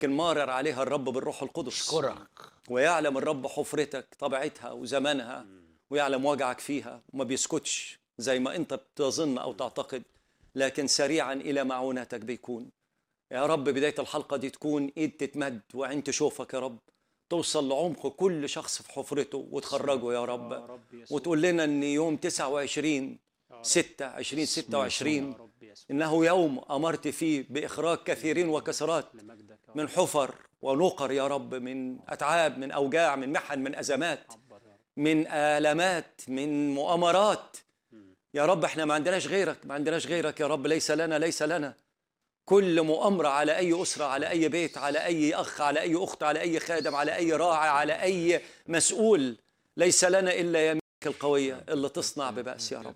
كان مارر عليها الرب بالروح القدس اشكرك ويعلم الرب حفرتك طبيعتها وزمانها ويعلم وجعك فيها وما بيسكتش زي ما انت بتظن او تعتقد لكن سريعا الى معونتك بيكون يا رب بدايه الحلقه دي تكون ايد تتمد وعين تشوفك يا رب توصل لعمق كل شخص في حفرته وتخرجه يا رب وتقول لنا ان يوم 29 6 2026 انه يوم امرت فيه باخراج كثيرين وكسرات من حفر ونقر يا رب من اتعاب من اوجاع من محن من ازمات من آلامات من مؤامرات يا رب احنا ما عندناش غيرك ما عندناش غيرك يا رب ليس لنا ليس لنا كل مؤامرة على أي أسرة على أي بيت على أي أخ على أي أخت على أي خادم على أي راعي على أي مسؤول ليس لنا إلا يمينك القوية اللي تصنع ببأس يا رب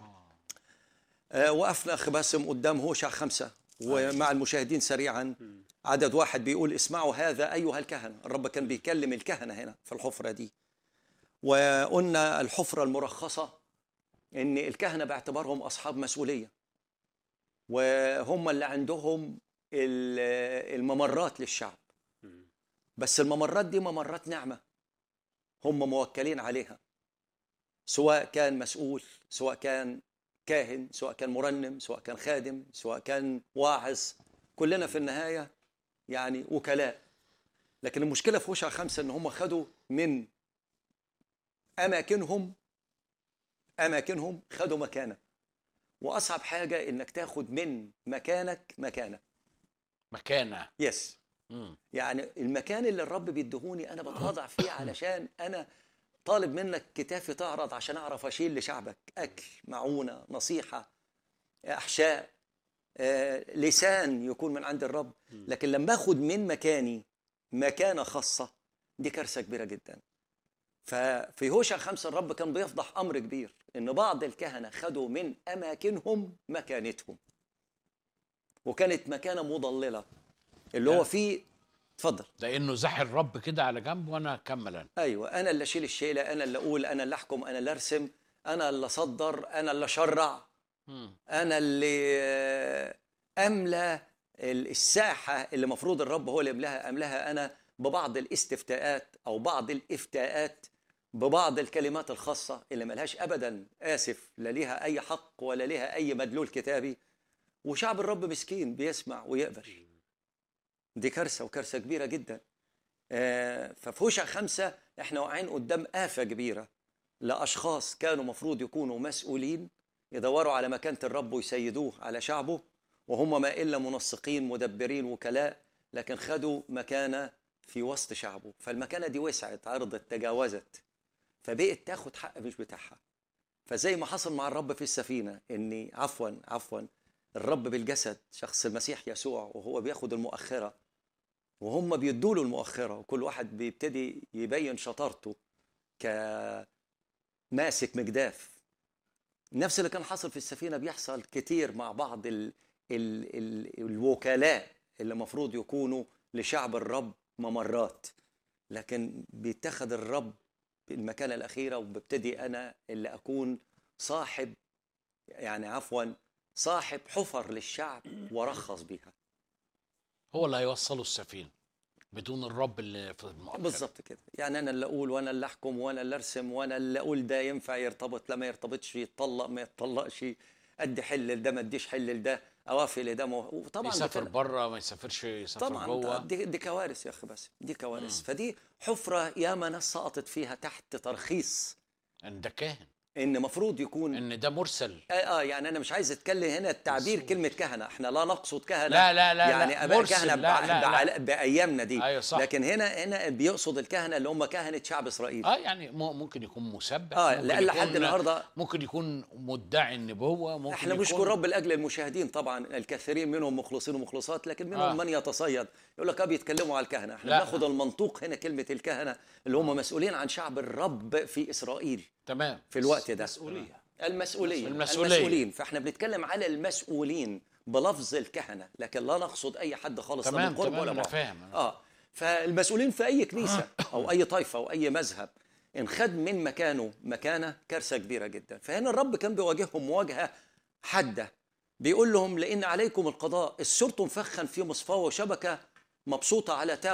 آه، وقفنا أخ باسم قدام هوشع خمسة ومع المشاهدين سريعا عدد واحد بيقول اسمعوا هذا أيها الكهنة الرب كان بيكلم الكهنة هنا في الحفرة دي وقلنا الحفرة المرخصة إن الكهنة باعتبارهم أصحاب مسؤولية وهم اللي عندهم ال- الممرات للشعب بس الممرات دي ممرات نعمة هم موكلين عليها سواء كان مسؤول سواء كان كاهن سواء كان مرنم سواء كان خادم سواء كان واعظ كلنا في النهاية يعني وكلاء لكن المشكلة في وشع خمسة إن هم خدوا من أماكنهم أماكنهم خدوا مكانة وأصعب حاجة إنك تاخد من مكانك مكانة مكانه يس مم. يعني المكان اللي الرب بيدهوني انا بتواضع فيه علشان انا طالب منك كتافي تعرض عشان اعرف اشيل لشعبك اكل معونه نصيحه احشاء آه، لسان يكون من عند الرب لكن لما اخد من مكاني مكانه خاصه دي كارثه كبيره جدا ففي هوشع خمسة الرب كان بيفضح أمر كبير إن بعض الكهنة خدوا من أماكنهم مكانتهم وكانت مكانة مضللة اللي هو لا. فيه اتفضل لانه زحي الرب كده على جنب وانا اكمل انا ايوه انا اللي اشيل الشيله انا اللي اقول انا اللي احكم انا اللي ارسم انا اللي اصدر انا اللي اشرع مم. انا اللي آه، املى ال- الساحه اللي المفروض الرب هو اللي يملاها املاها انا ببعض الاستفتاءات او بعض الافتاءات ببعض الكلمات الخاصه اللي ملهاش ابدا اسف لا ليها اي حق ولا ليها اي مدلول كتابي وشعب الرب مسكين بيسمع ويقبل دي كارثه وكارثه كبيره جدا آه، ففي هوشع خمسة احنا واقعين قدام آفة كبيرة لأشخاص كانوا مفروض يكونوا مسؤولين يدوروا على مكانة الرب ويسيدوه على شعبه وهم ما إلا منسقين مدبرين وكلاء لكن خدوا مكانة في وسط شعبه فالمكانة دي وسعت عرضت تجاوزت فبقت تاخد حق مش بتاعها فزي ما حصل مع الرب في السفينة إني عفوا عفوا الرب بالجسد شخص المسيح يسوع وهو بياخد المؤخرة وهم بيدوا له المؤخره وكل واحد بيبتدي يبين شطارته كماسك مجداف نفس اللي كان حاصل في السفينه بيحصل كتير مع بعض ال ال ال الوكلاء اللي المفروض يكونوا لشعب الرب ممرات لكن بيتخذ الرب المكانه الاخيره وببتدي انا اللي اكون صاحب يعني عفوا صاحب حفر للشعب ورخص بيها هو اللي هيوصله السفينه بدون الرب اللي في المؤخر بالظبط كده يعني انا اللي اقول وانا اللي احكم وانا اللي ارسم وانا اللي اقول ده ينفع يرتبط لا ما يرتبطش يتطلق ما يتطلقش ادي حل لده ما اديش حل لده اوافق لده ما وطبعا يسافر بتل- بره ما يسافرش يسافر طبعا جوه دي, دي كوارث يا اخي بس دي كوارث فدي حفره ياما ناس سقطت فيها تحت ترخيص ان ده كاهن ان مفروض يكون ان ده مرسل آه, اه يعني انا مش عايز اتكلم هنا التعبير كلمه كهنه احنا لا نقصد كهنه لا لا لا يعني لا اباء مرسل كهنه لا بع- لا بع- لا بايامنا دي ايوه صح لكن هنا هنا بيقصد الكهنه اللي هم كهنه شعب اسرائيل اه يعني مو- ممكن يكون مسبح اه ممكن لأن يكون- لحد النهارده ممكن يكون مدعي النبوه ممكن احنا يكون بنشكر رب لاجل المشاهدين طبعا الكثيرين منهم مخلصين ومخلصات لكن منهم آه. من يتصيد يقول لك اه بيتكلموا على الكهنه احنا لا. بناخد المنطوق هنا كلمه الكهنه اللي هم مسؤولين عن شعب الرب في اسرائيل تمام في الوقت ده مسؤوليه المسؤولين المسؤولية. المسؤولين فاحنا بنتكلم على المسؤولين بلفظ الكهنه لكن لا نقصد اي حد خالص لا تمام من قرب تمام ولا انا بعد فاهم أنا اه فالمسؤولين في اي كنيسه او اي طائفه او اي مذهب ان خد من مكانه مكانه كارثه كبيره جدا فهنا الرب كان بيواجههم مواجهه حاده بيقول لهم لان عليكم القضاء السرتم فخا في مصفاه وشبكه مبسوطة على